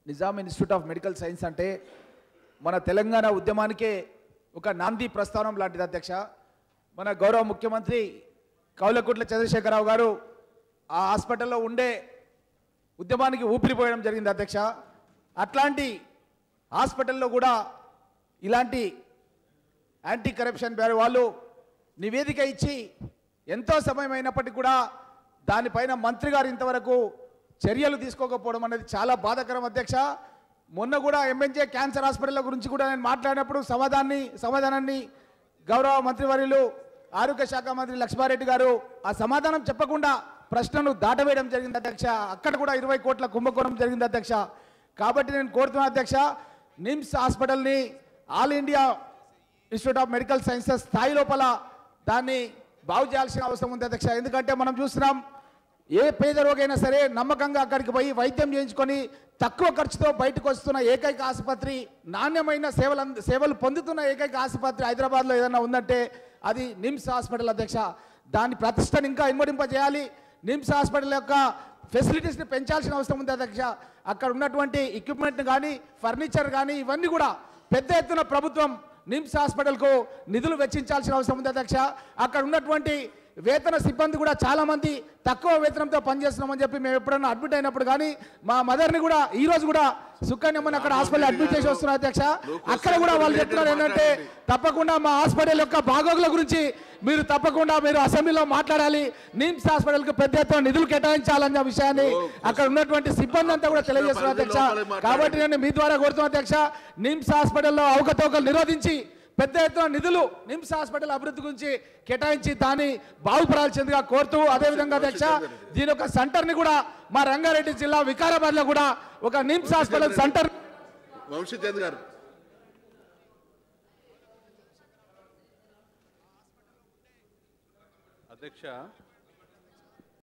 Nizam institute of medical science అంటే మన తెలంగాణ ఉద్యమానికే ఒక నాంది ప్రస్థానం లాంటిది అధ్యక్ష మన గౌరవ ముఖ్యమంత్రి కౌలకుట్ల చంద్రశేఖరరావు గారు ఆ హాస్పిటల్లో ఉండే ఉద్యమానికి ఊపిరిపోయడం జరిగింది అధ్యక్ష అట్లాంటి హాస్పిటల్లో కూడా ఇలాంటి యాంటీ కరప్షన్ బ్యూరో వాళ్ళు నివేదిక ఇచ్చి ఎంతో సమయం అయినప్పటికీ కూడా దానిపైన మంత్రి గారు ఇంతవరకు చర్యలు తీసుకోకపోవడం అనేది చాలా బాధాకరం అధ్యక్ష మొన్న కూడా ఎంఎన్జే క్యాన్సర్ హాస్పిటల్ గురించి కూడా నేను మాట్లాడినప్పుడు సమాధానాన్ని సమాధానాన్ని గౌరవ మంత్రివర్యులు ఆరోగ్య శాఖ మంత్రి లక్ష్మారెడ్డి గారు ఆ సమాధానం చెప్పకుండా ప్రశ్నను దాటవేయడం జరిగింది అధ్యక్ష అక్కడ కూడా ఇరవై కోట్ల కుంభకోణం జరిగింది అధ్యక్ష కాబట్టి నేను కోరుతున్నా అధ్యక్ష నిమ్స్ హాస్పిటల్ని all India institute of medical sciences స్థాయి లోపల దాన్ని బాగు చేయాల్సిన అవసరం ఉంది అధ్యక్ష ఎందుకంటే మనం చూస్తున్నాం ఏ పేద రోగైనా సరే నమ్మకంగా అక్కడికి పోయి వైద్యం చేయించుకొని తక్కువ ఖర్చుతో బయటకు వస్తున్న ఏకైక ఆసుపత్రి నాణ్యమైన సేవలు అంద- సేవలు పొందుతున్న ఏకైక ఆసుపత్రి హైదరాబాద్లో ఏదైనా ఉందంటే అది నిమ్స్ హాస్పిటల్ అధ్యక్ష దాని ప్రతిష్టను ఇంకా ఇమ్మడింపజేయాలి నిమ్స్ హాస్పిటల్ యొక్క ఫెసిలిటీస్ని పెంచాల్సిన అవసరం ఉంది అధ్యక్ష అక్కడ ఉన్నటువంటి ఎక్విప్మెంట్ కానీ ఫర్నిచర్ కానీ ఇవన్నీ కూడా పెద్ద ఎత్తున ప్రభుత్వం నిమ్స్ హాస్పిటల్కు నిధులు వెచ్చించాల్సిన అవసరం ఉంది అధ్యక్ష అక్కడ ఉన్నటువంటి వేతన సిబ్బంది కూడా చాలా మంది తక్కువ వేతనంతో పనిచేస్తున్నామని చెప్పి మేము ఎప్పుడైనా అడ్మిట్ అయినప్పుడు కానీ మా మదర్ని కూడా ఈ రోజు కూడా సుకన్యమ్మని అక్కడ హాస్పిటల్ అడ్మిట్ చేసి వస్తున్నారు అధ్యక్ష అక్కడ కూడా వాళ్ళు చెప్తున్నారు ఏంటంటే తప్పకుండా మా హాస్పిటల్ యొక్క బాగోగుల గురించి మీరు తప్పకుండా మీరు అసెంబ్లీలో మాట్లాడాలి నిమ్స్ హాస్పిటల్కి పెద్ద ఎత్తున నిధులు కేటాయించాలన్న విషయాన్ని అక్కడ ఉన్నటువంటి సిబ్బంది అంతా కూడా తెలియజేస్తున్నారు అధ్యక్ష కాబట్టి నేను మీ ద్వారా కోరుతున్నా అధ్యక్ష నిమ్స్ హాస్పిటల్లో అవకతవకలు నిరోధించి పెద్ద ఎత్తున నిధులు నిమ్స్ హాస్పిటల్ అభివృద్ధి గురించి కేటాయించి దాన్ని బాగుపడాల్సిందిగా కోరుతూ అదేవిధంగా అధ్యక్ష దీని యొక్క సెంటర్ని కూడా మా రంగారెడ్డి జిల్లా వికారాబాద్లో కూడా ఒక నిమ్స్ హాస్పిటల్ సెంటర్ వంశీచంద్ గారు అధ్యక్ష